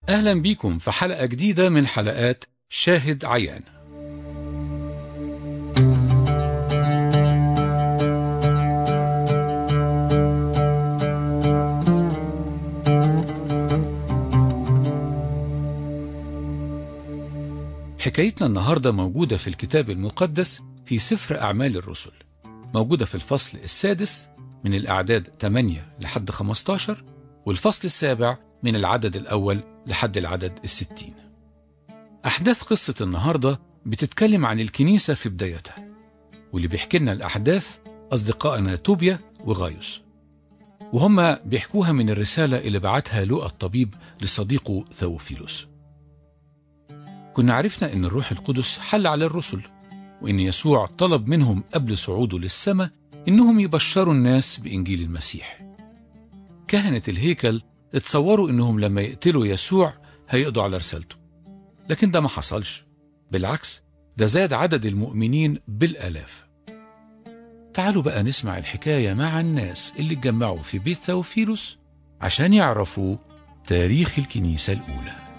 أهلا بيكم في حلقة جديدة من حلقات شاهد عيان حكايتنا النهاردة موجودة في الكتاب المقدس في سفر أعمال الرسل موجودة في الفصل السادس من الأعداد 8 لحد 15 والفصل السابع من العدد الأول لحد العدد الستين أحداث قصة النهاردة بتتكلم عن الكنيسة في بدايتها واللي بيحكي لنا الأحداث أصدقائنا توبيا وغايوس وهم بيحكوها من الرسالة اللي بعتها لوقا الطبيب لصديقه ثوفيلوس كنا عرفنا أن الروح القدس حل على الرسل وأن يسوع طلب منهم قبل صعوده للسماء إنهم يبشروا الناس بإنجيل المسيح كهنة الهيكل اتصوروا إنهم لما يقتلوا يسوع هيقضوا على رسالته لكن ده ما حصلش بالعكس ده زاد عدد المؤمنين بالآلاف تعالوا بقى نسمع الحكاية مع الناس اللي اتجمعوا في بيت ثوفيلوس عشان يعرفوا تاريخ الكنيسة الأولى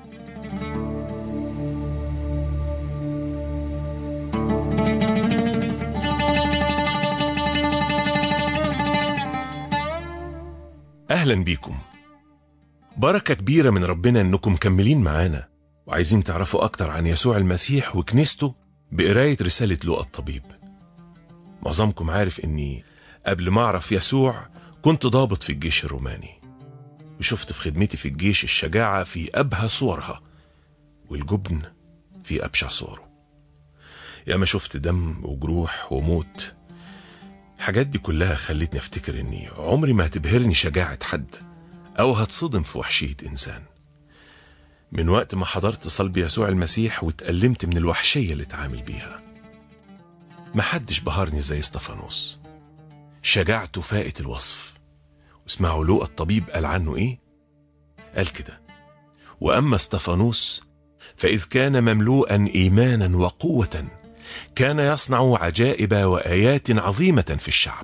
أهلا بيكم بركة كبيرة من ربنا إنكم مكملين معانا وعايزين تعرفوا أكتر عن يسوع المسيح وكنيسته بقراية رسالة لوقا الطبيب معظمكم عارف إني قبل ما أعرف يسوع كنت ضابط في الجيش الروماني وشفت في خدمتي في الجيش الشجاعة في أبهى صورها والجبن في أبشع صوره ياما شفت دم وجروح وموت الحاجات دي كلها خلتني افتكر اني عمري ما هتبهرني شجاعة حد او هتصدم في وحشية انسان من وقت ما حضرت صلب يسوع المسيح واتألمت من الوحشية اللي اتعامل بيها محدش بهرني زي استفانوس شجاعته فائت الوصف واسمعوا لوقا الطبيب قال عنه ايه قال كده واما استفانوس فاذ كان مملوءا ايمانا وقوه كان يصنع عجائب وايات عظيمه في الشعب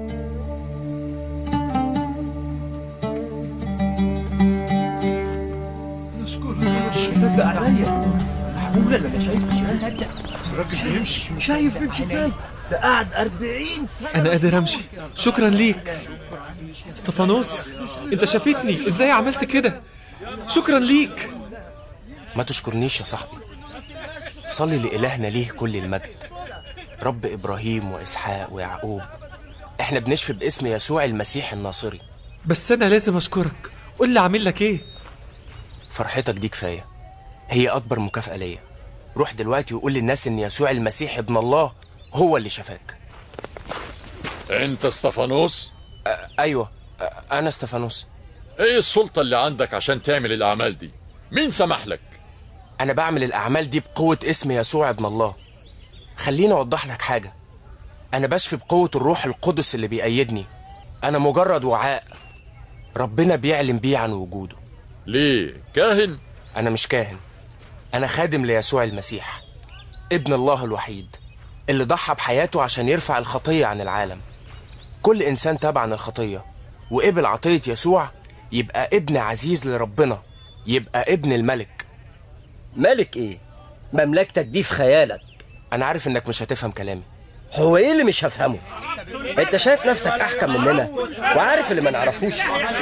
صدق عليا معقولة اللي انا شايفه مش مصدق الراجل بيمشي شايف بيمشي ازاي ده قعد 40 سنة أنا قادر أمشي شكرا ليك استفانوس أنت شافتني إزاي عملت كده شكرا ليك ما تشكرنيش يا صاحبي صلي لإلهنا ليه كل المجد رب إبراهيم وإسحاق ويعقوب إحنا بنشفي باسم يسوع المسيح الناصري بس أنا لازم أشكرك قول لي أعمل لك إيه فرحتك دي كفاية هي أكبر مكافأة ليا روح دلوقتي وقول للناس إن يسوع المسيح ابن الله هو اللي شفاك انت استفانوس أيوة أ- أنا استفانوس ايه السلطة اللي عندك عشان تعمل الاعمال دي مين سمح لك أنا بعمل الأعمال دي بقوة اسم يسوع ابن الله خليني أوضح لك حاجة أنا بشفي بقوة الروح القدس اللي بيأيدني أنا مجرد وعاء ربنا بيعلن بيه عن وجوده ليه كاهن أنا مش كاهن أنا خادم ليسوع المسيح ابن الله الوحيد اللي ضحى بحياته عشان يرفع الخطية عن العالم كل إنسان تاب عن الخطية وقبل عطية يسوع يبقى ابن عزيز لربنا يبقى ابن الملك ملك ايه مملكتك دي في خيالك أنا عارف إنك مش هتفهم كلامي هو ايه اللي مش هفهمه انت شايف نفسك احكم مننا وعارف اللي ما نعرفوش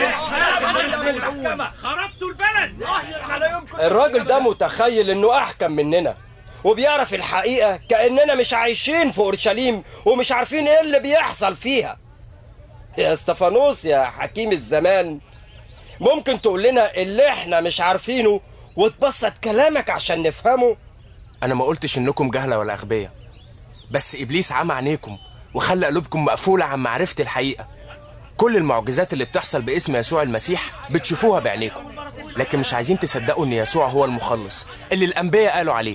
الراجل ده متخيل انه احكم مننا وبيعرف الحقيقة كأننا مش عايشين في أورشليم ومش عارفين ايه اللي بيحصل فيها يا استفانوس يا حكيم الزمان ممكن تقول لنا اللي احنا مش عارفينه وتبسط كلامك عشان نفهمه أنا ما قلتش إنكم جهلة ولا أغبياء بس إبليس عمى عينيكم وخلى قلوبكم مقفولة عن معرفة الحقيقة كل المعجزات اللي بتحصل باسم يسوع المسيح بتشوفوها بعينيكم لكن مش عايزين تصدقوا إن يسوع هو المخلص اللي الأنبياء قالوا عليه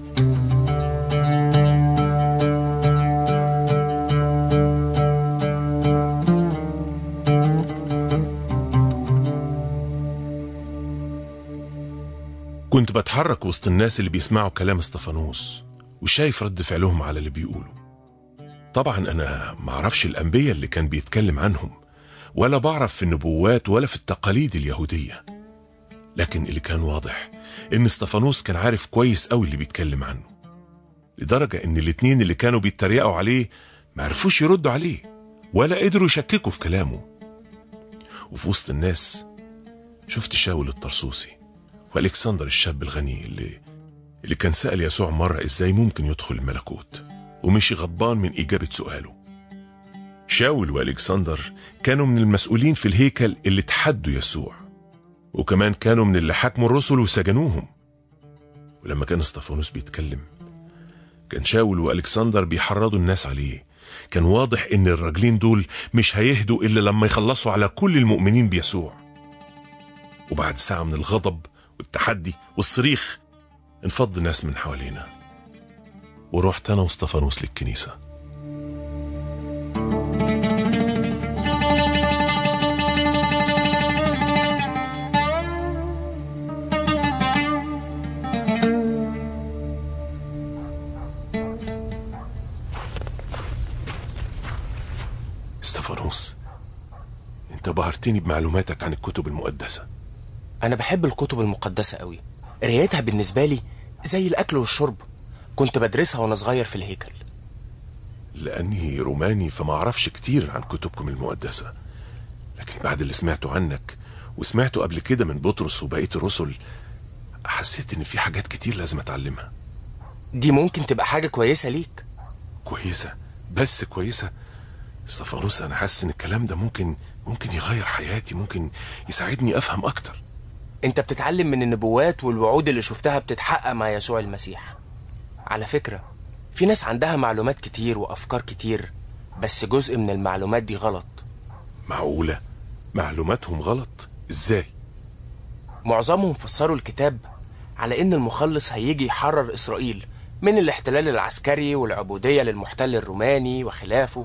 كنت بتحرك وسط الناس اللي بيسمعوا كلام استفانوس وشايف رد فعلهم على اللي بيقولوا طبعا أنا معرفش الأنبياء اللي كان بيتكلم عنهم ولا بعرف في النبوات ولا في التقاليد اليهودية لكن اللي كان واضح إن استفانوس كان عارف كويس قوي اللي بيتكلم عنه لدرجة إن الاتنين اللي كانوا بيتريقوا عليه ما عرفوش يردوا عليه ولا قدروا يشككوا في كلامه وفي وسط الناس شفت شاول الطرسوسي والكسندر الشاب الغني اللي اللي كان سأل يسوع مرة ازاي ممكن يدخل الملكوت ومشي غضبان من إجابة سؤاله شاول والكسندر كانوا من المسؤولين في الهيكل اللي تحدوا يسوع وكمان كانوا من اللي حكموا الرسل وسجنوهم ولما كان استفانوس بيتكلم كان شاول والكسندر بيحرضوا الناس عليه كان واضح ان الراجلين دول مش هيهدوا الا لما يخلصوا على كل المؤمنين بيسوع وبعد ساعة من الغضب والتحدي والصريخ انفض ناس من حوالينا ورحت انا واستفانوس للكنيسه استفانوس انت بهرتني بمعلوماتك عن الكتب المقدسه أنا بحب الكتب المقدسة قوي قرايتها بالنسبة لي زي الأكل والشرب كنت بدرسها وأنا صغير في الهيكل لاني روماني فما اعرفش كتير عن كتبكم المقدسه لكن بعد اللي سمعته عنك وسمعته قبل كده من بطرس وبقيه الرسل حسيت ان في حاجات كتير لازم اتعلمها دي ممكن تبقى حاجة كويسة ليك كويسه بس كويسه استفانوس انا حاسس ان الكلام ده ممكن ممكن يغير حياتي ممكن يساعدني افهم اكتر أنت بتتعلم من النبوات والوعود اللي شفتها بتتحقق مع يسوع المسيح على فكرة في ناس عندها معلومات كتير وأفكار كتير بس جزء من المعلومات دي غلط معقوله معلوماتهم غلط ازاي معظمهم فسروا الكتاب على إن المخلص هيجي يحرر إسرائيل من الاحتلال العسكري والعبودية للمحتل الروماني وخلافه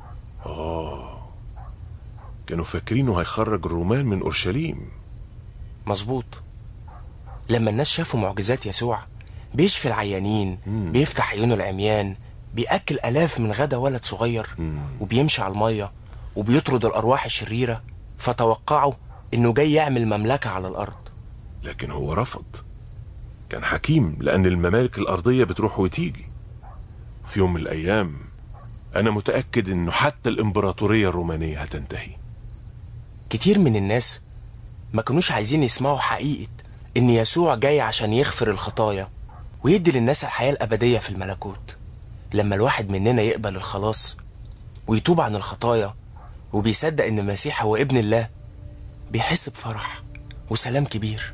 كانوا فاكرينه هيخرج الرومان من اورشليم مظبوط لما الناس شافوا معجزات يسوع بيشفي العيانين بيفتح عيون العميان بيأكل آلاف من غدا ولد صغير وبيمشي على المية وبيطرد الأرواح الشريرة فتوقعوا إنه جاي يعمل مملكة على الأرض لكن هو رفض كان حكيم لأن الممالك الأرضية بتروح وتيجي في يوم من الأيام أنا متأكد إنه حتى الإمبراطورية الرومانية هتنتهي كتير من الناس ما كانوش عايزين يسمعوا حقيقة إن يسوع جاي عشان يغفر الخطايا ويدي للناس الحياة الأبدية في الملكوت لما الواحد مننا يقبل الخلاص ويتوب عن الخطايا وبيصدق إن المسيح هو ابن الله بيحس بفرح وسلام كبير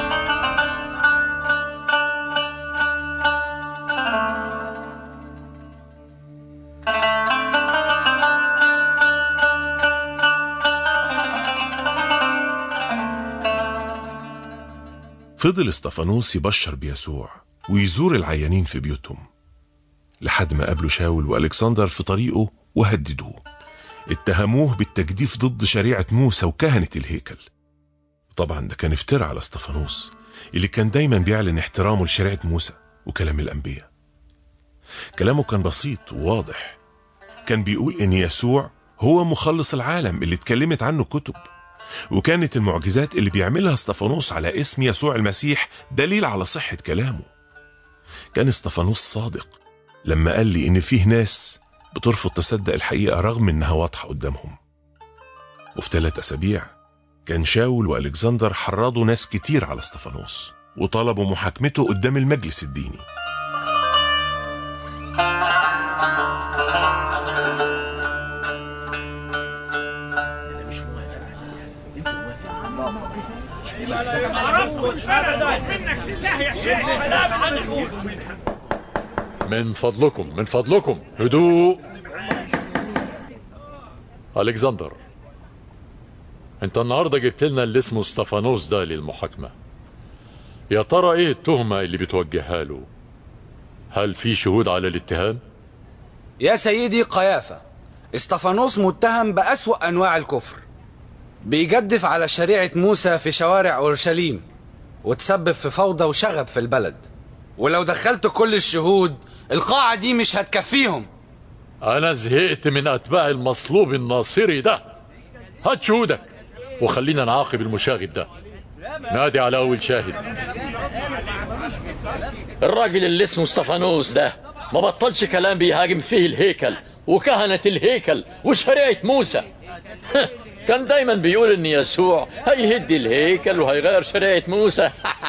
فضل استفانوس يبشر بيسوع ويزور العيانين في بيوتهم لحد ما قابلوا شاول والكسندر في طريقه وهددوه اتهموه بالتجديف ضد شريعة موسى وكهنة الهيكل طبعا ده كان افتراء على استفانوس اللي كان دايما بيعلن احترامه لشريعة موسى وكلام الأنبياء كلامه كان بسيط وواضح كان بيقول إن يسوع هو مخلص العالم اللي اتكلمت عنه كتب وكانت المعجزات اللي بيعملها استفانوس على اسم يسوع المسيح دليل على صحة كلامه كان استفانوس صادق لما قال لي إن فيه ناس بترفض تصدق الحقيقة رغم إنها واضحة قدامهم وفي ثلاث أسابيع كان شاول وألكسندر حرضوا ناس كتير على استفانوس وطلبوا محاكمته قدام المجلس الديني من فضلكم من فضلكم هدوء ألكسندر انت النهارده جبت لنا اللي اسمه استفانوس ده للمحاكمة يا ترى ايه التهمة اللي بتوجهها له هل في شهود على الاتهام يا سيدي قيافة استفانوس متهم بأسوأ أنواع الكفر بيجدف على شريعة موسى في شوارع أورشليم وتسبب في فوضى وشغب في البلد ولو دخلت كل الشهود القاعة دي مش هتكفيهم انا زهقت من اتباع المصلوب الناصري ده هات شهودك وخلينا نعاقب المشاغب ده نادي على أول شاهد الراجل اللي اسمه استفانوس ده ما بطلش كلام بيهاجم فيه الهيكل وكهنة الهيكل وشريعة موسى كان دايما بيقول ان يسوع هيهدي الهيكل وهيغير شريعة موسى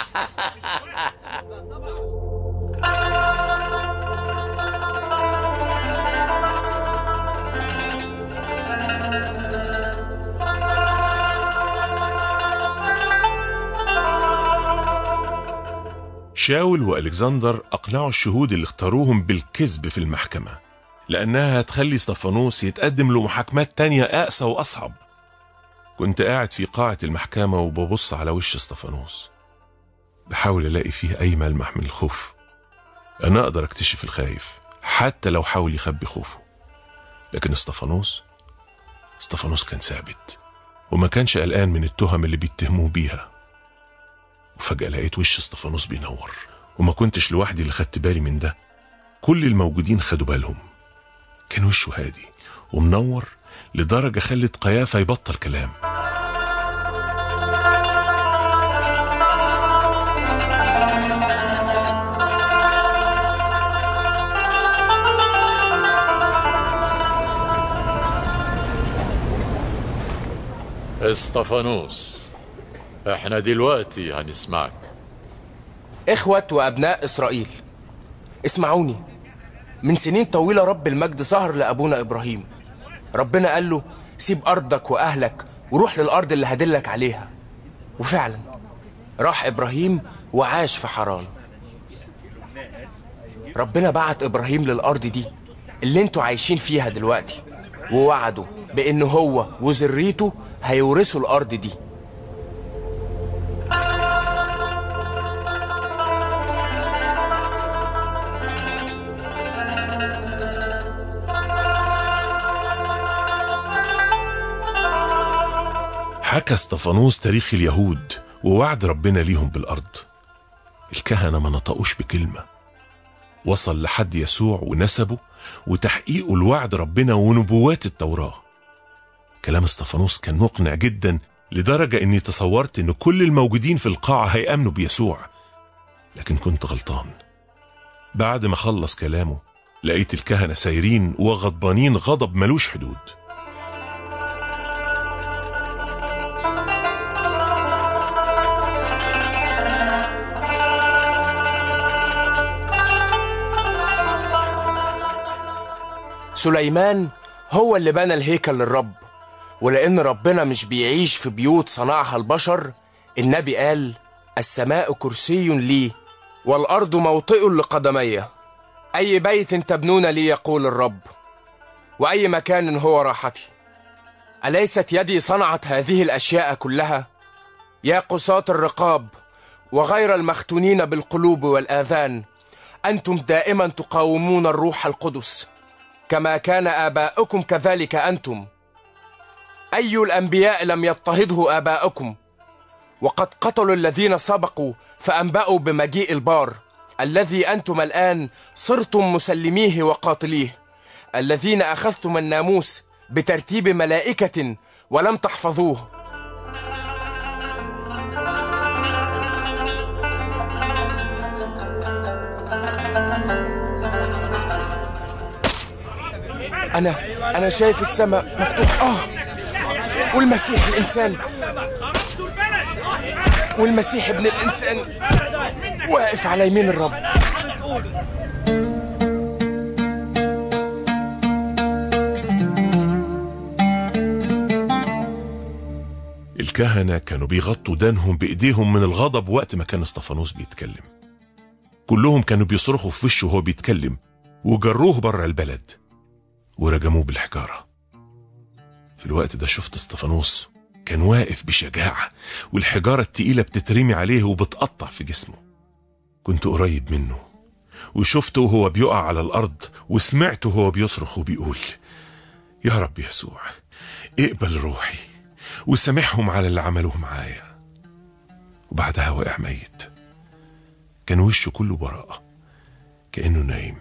شاول وألكسندر أقنعوا الشهود اللي اختاروهم بالكذب في المحكمة لأنها هتخلي استفانوس يتقدم له محاكمات تانية أقسى وأصعب كنت قاعد في قاعة المحكمة وببص على وش استفانوس بحاول ألاقي فيه أي ملمح من الخوف أنا أقدر أكتشف الخايف حتى لو حاول يخبي خوفه لكن استفانوس استفانوس كان ثابت وما كانش قلقان من التهم اللي بيتهموه بيها وفجأة لقيت وش استفانوس بينور وما كنتش لوحدي اللي خدت بالي من ده كل الموجودين خدوا بالهم كان وشه هادي ومنور لدرجة خلت قيافة يبطل كلام استفانوس احنا دلوقتي هنسمعك إخوة وأبناء إسرائيل اسمعوني من سنين طويلة رب المجد ظهر لأبونا إبراهيم ربنا قال له سيب أرضك وأهلك وروح للأرض اللي هدلك عليها وفعلا راح إبراهيم وعاش في حران ربنا بعت إبراهيم للأرض دي اللي انتوا عايشين فيها دلوقتي ووعده بأنه هو وذريته هيورثوا الأرض دي حكى استفانوس تاريخ اليهود ووعد ربنا ليهم بالأرض الكهنة ما نطقوش بكلمة وصل لحد يسوع ونسبه وتحقيقه لوعد ربنا ونبوات التوراة كلام استفانوس كان مقنع جدا لدرجة اني تصورت ان كل الموجودين في القاعة هيأمنوا بيسوع لكن كنت غلطان بعد ما خلص كلامه لقيت الكهنة سايرين وغضبانين غضب ملوش حدود سليمان هو اللي بنى الهيكل للرب ولأن ربنا مش بيعيش في بيوت صنعها البشر النبي قال السماء كرسي لي والأرض موطئ لقدمي أي بيت تبنون لي يقول الرب وأي مكان هو راحتي أليست يدي صنعت هذه الأشياء كلها يا قساة الرقاب وغير المختونين بالقلوب والآذان أنتم دائما تقاومون الروح القدس كما كان آباؤكم كذلك أنتم أي الأنبياء لم يضطهده آباؤكم وقد قتلوا الذين سبقوا فأنبأوا بمجيء البار الذي أنتم الآن صرتم مسلميه وقاتليه الذين أخذتم الناموس بترتيب ملائكة ولم تحفظوه أنا أنا شايف السماء مفتوح آه والمسيح الإنسان والمسيح ابن الإنسان واقف على يمين الرب الكهنة كانوا بيغطوا دانهم بإيديهم من الغضب وقت ما كان استفانوس بيتكلم كلهم كانوا بيصرخوا في وشه وهو بيتكلم وجروه بره البلد ورجموه بالحجارة في الوقت ده شفت استفانوس كان واقف بشجاعة والحجارة التقيلة بتترمي عليه وبتقطع في جسمه كنت قريب منه وشفته وهو بيقع على الأرض وسمعته وهو بيصرخ وبيقول يا رب يسوع اقبل روحي وسامحهم على اللي عملوه معايا وبعدها وقع ميت كان وشه كله براءة كأنه نايم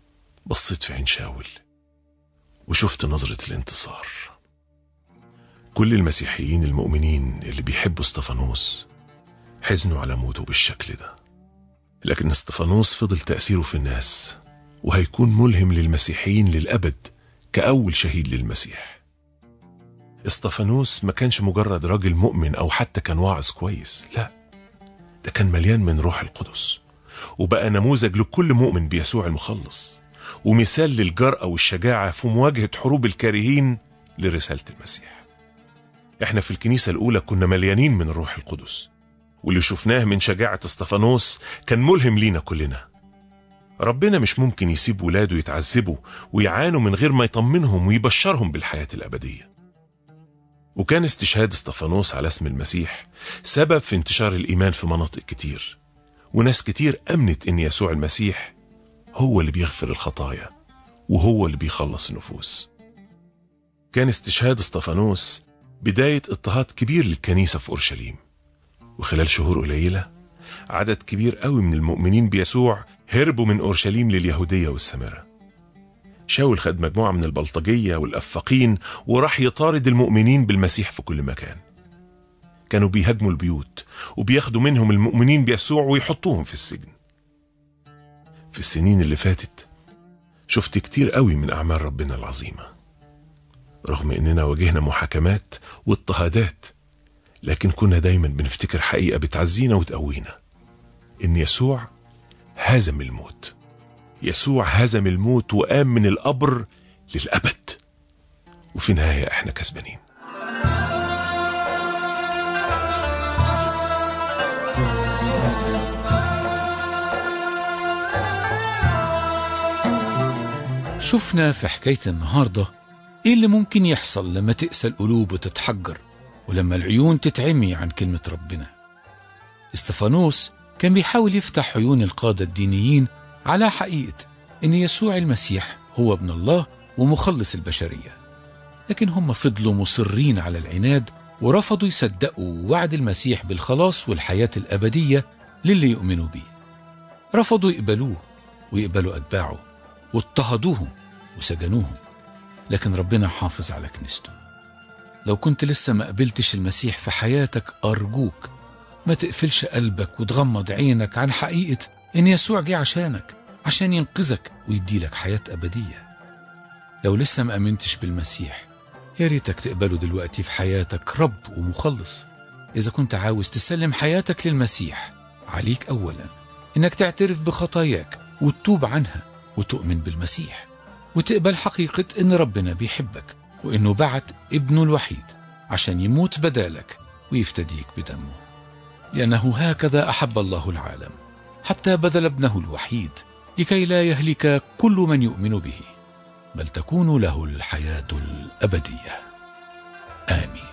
بصيت في عين شاول وشفت نظرة الانتصار كل المسيحيين المؤمنين اللي بيحبوا استفانوس حزنوا على موته بالشكل ده لكن استفانوس فضل تأثيره في الناس وهيكون ملهم للمسيحيين للأبد كأول شهيد للمسيح استفانوس ما كانش مجرد راجل مؤمن أو حتى كان واعظ كويس لا ده كان مليان من روح القدس وبقى نموذج لكل مؤمن بيسوع المخلص ومثال للجرأة والشجاعة في مواجهة حروب الكارهين لرسالة المسيح احنا في الكنيسة الأولى كنا مليانين من الروح القدس واللي شفناه من شجاعة استفانوس كان ملهم لينا كلنا ربنا مش ممكن يسيب ولاده يتعذبوا ويعانوا من غير ما يطمنهم ويبشرهم بالحياة الأبدية وكان استشهاد استفانوس على اسم المسيح سبب في انتشار الإيمان في مناطق كتير وناس كتير أمنت إن يسوع المسيح هو اللي بيغفر الخطايا وهو اللي بيخلص النفوس كان استشهاد استفانوس بداية اضطهاد كبير للكنيسة في أورشليم وخلال شهور قليلة عدد كبير قوي من المؤمنين بيسوع هربوا من أورشليم لليهودية والسامرة شاول خد مجموعة من البلطجية والأفاقين وراح يطارد المؤمنين بالمسيح في كل مكان كانوا بيهاجموا البيوت وبياخدوا منهم المؤمنين بيسوع ويحطوهم في السجن في السنين اللي فاتت شفت كتير قوي من أعمال ربنا العظيمة رغم إننا واجهنا محاكمات واضطهادات لكن كنا دايما بنفتكر حقيقة بتعزينا وتقوينا إن يسوع هزم الموت يسوع هزم الموت وقام من القبر للأبد وفي النهاية احنا كسبانين شفنا في حكاية النهاردة إيه اللي ممكن يحصل لما تقسى القلوب وتتحجر ولما العيون تتعمي عن كلمة ربنا استفانوس كان بيحاول يفتح عيون القادة الدينيين على حقيقة إن يسوع المسيح هو ابن الله ومخلص البشرية لكن هم فضلوا مصرين على العناد ورفضوا يصدقوا وعد المسيح بالخلاص والحياة الأبدية للي يؤمنوا بيه رفضوا يقبلوه ويقبلوا أتباعه واضطهدوهم وسجنوهم لكن ربنا حافظ على كنيسته لو كنت لسه ما قبلتش المسيح في حياتك أرجوك ما تقفلش قلبك وتغمض عينك عن حقيقة إن يسوع جه عشانك عشان ينقذك ويديلك حياة أبدية لو لسه ما أمنتش بالمسيح يا ريتك تقبله دلوقتي في حياتك رب ومخلص إذا كنت عاوز تسلم حياتك للمسيح عليك أولا إنك تعترف بخطاياك وتتوب عنها وتؤمن بالمسيح وتقبل حقيقة إن ربنا بيحبك وإنه بعت ابنه الوحيد عشان يموت بدالك ويفتديك بدمه لأنه هكذا أحب الله العالم حتى بذل ابنه الوحيد لكي لا يهلك كل من يؤمن به بل تكون له الحياة الأبدية آمين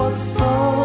الصالح